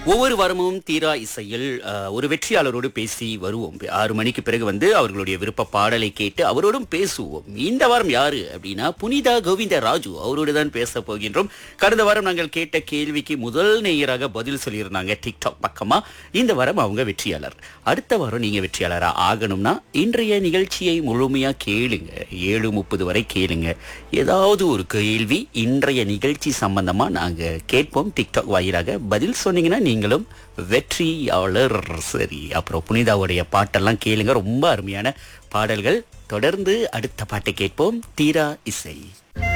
ஒவ்வொரு வாரமும் தீரா இசையில் அஹ், ஒரு வெற்றியாளரோடு பேசி வருவோம் ஆறு மணிக்கு பிறகு வந்து அவர்களுடைய விருப்ப பாடலை கேட்டு அவரோடும் பேசுவோம் இந்த வாரம் யாரு அப்படின்னா புனிதா கோவிந்த ராஜு அவரோடு தான் பேச போகின்றோம் கடந்த வாரம் நாங்கள் கேட்ட கேள்விக்கு முதல் நேயராக பதில் சொல்லியிருந்தாங்க டிக்டாக் பக்கமா இந்த வாரம் அவங்க வெற்றியாளர் அடுத்த வாரம் நீங்க வெற்றியாளரா ஆகணும்னா இன்றைய நிகழ்ச்சியை முழுமையா கேளுங்க ஏழு முப்பது வரை கேளுங்க ஏதாவது ஒரு கேள்வி இன்றைய நிகழ்ச்சி சம்பந்தமா நாங்க கேட்போம் டிக்டாக் வாயிலாக பதில் சொன்னீங்கன்னா நீங்களும் வெற்றியாளர் சரி அப்புறம் புனிதாவுடைய பாட்டெல்லாம் கேளுங்க ரொம்ப அருமையான பாடல்கள் தொடர்ந்து அடுத்த பாட்டை கேட்போம் தீரா இசை